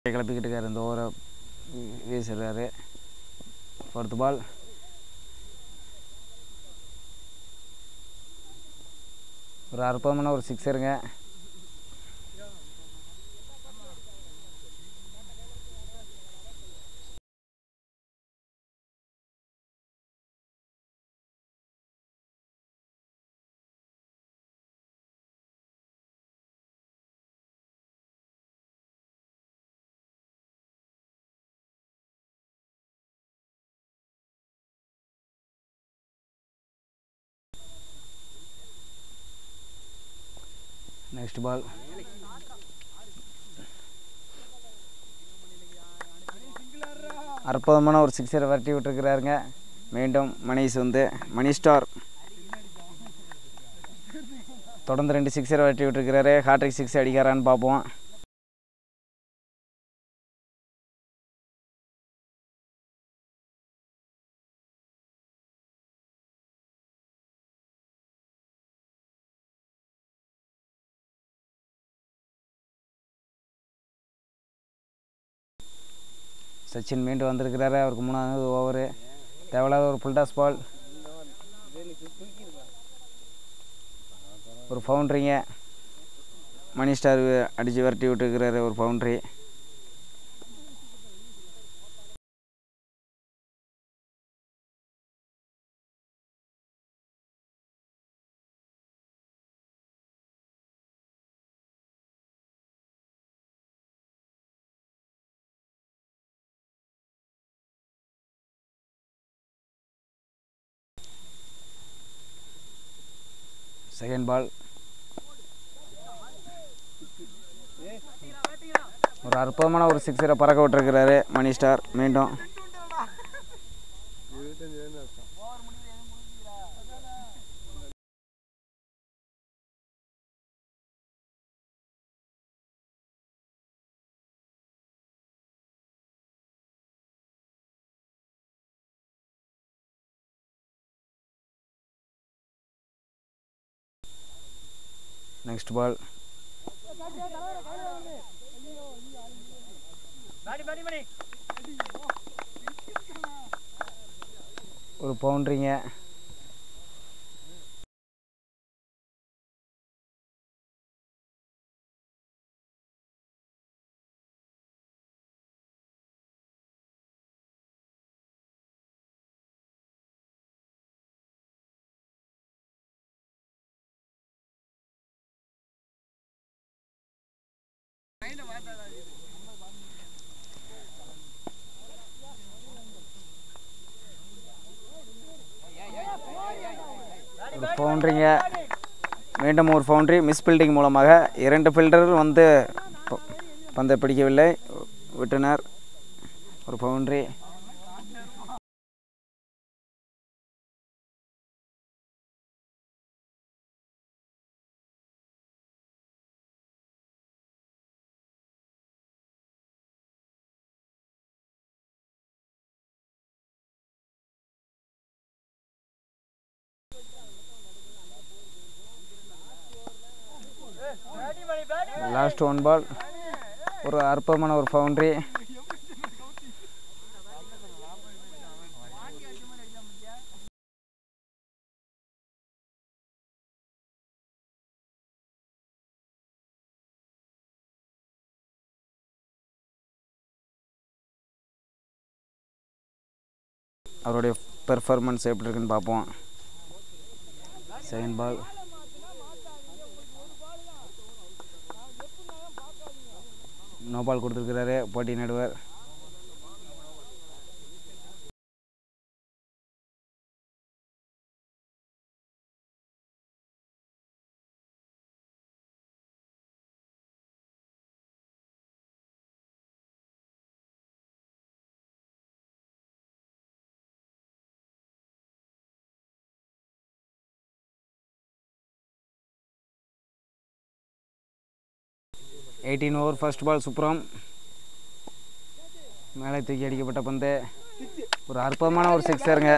கிளப்பிக்கிட்டு இருக்காரு இந்த ஓவரை வீசுறாரு ஃபோர்த் பால் ஒரு அற்புதமான ஒரு சிக்ஸருங்க நெக்ஸ்ட் பால் அற்புதமான ஒரு சிக்ஸரை விரட்டி விட்டுருக்கிறாருங்க மீண்டும் மணிஷ் வந்து மணி ஸ்டார் தொடர்ந்து ரெண்டு சிக்ஸரை விரட்டி விட்டுருக்கிறாரு ஹாட்ரிக் சிக்ஸ் அடிக்கிறான்னு பார்ப்போம் சச்சின் மீண்டும் வந்திருக்கிறாரு அவருக்கு மூணாவது ஓவரு தேவையில்லாத ஒரு புல்டாஸ் பால் ஒரு ஃபவுண்ட்ரிங்க மணி ஸ்டார் அடித்து விரட்டி விட்டுருக்கிறாரு ஒரு ஃபவுண்ட்ரி செகண்ட் பால் ஒரு அற்புதமான ஒரு சிக்ஸரை பறக்க விட்டுருக்கிறாரு மணி ஸ்டார் மீண்டும் நெக்ஸ்ட் பால் ஒரு பவுண்ட்ரிங்க ஒரு ஃபவுண்ட்ரிங்க மீண்டும் ஒரு ஃபவுண்ட்ரி மிஸ் ஃபீல்டிங் மூலமாக இரண்டு ஃபீல்டர் வந்து ப- பந்தை பிடிக்கவில்லை விட்டனர் ஒரு ஃபவுண்ட்ரி லாஸ்ட் ஒன் பால் ஒரு அற்புதமான ஒரு ஃபவுண்ட்ரி அவருடைய பெர்ஃபார்மன்ஸ் எப்படி இருக்குன்னு பார்ப்போம் செகண்ட் பால் நோ பால் கொடுத்துருக்கிறாரு போட்டி நடுவர் எயிட்டீன் ஓவர் ஃபர்ஸ்ட் பால் சுப்ரம் மேலே தூக்கி அடிக்கப்பட்ட பந்து ஒரு அற்புதமான ஒரு சிக்ஸருங்க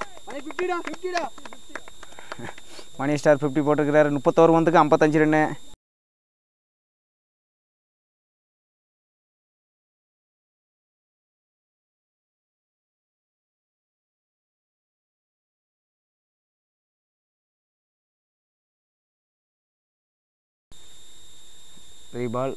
மணி ஸ்டார் ஃபிஃப்டி போட்டிருக்கிறாரு முப்பத்தோரு வந்துக்கு ஐம்பத்தஞ்சு ரன்னு த்ரீ பால்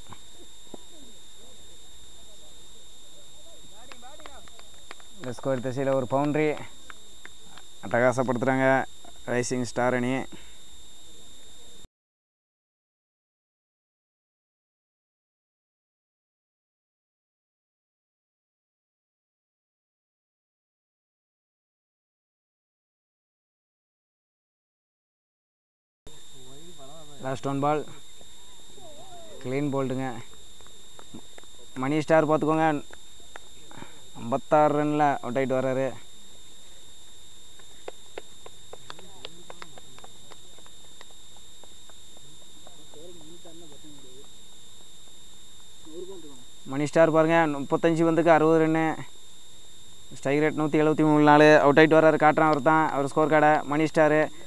இந்த ஸ்கோர் திசையில் ஒரு பவுண்ட்ரி அட்டகாசப்படுத்துகிறாங்க ரைசிங் ஸ்டார் அணி லாஸ்ட் ஒன் பால் க்ளீன் போல்ட்டுங்க மணி ஸ்டார் பார்த்துக்கோங்க ஐம்பத்தாறு ரனில் அவுட் ஆகிட்டு வர்றாரு மணி ஸ்டார் பாருங்கள் முப்பத்தஞ்சு வந்துக்கு அறுபது ரன்னு ஸ்ட்ரைக் ரேட் நூற்றி எழுபத்தி மூணு நாலு அவுட் ஆகிட்டு வர்றாரு காட்டுறான் அவர் தான் அவர் ஸ்கோர் கார்டை மணி ஸ்டாரு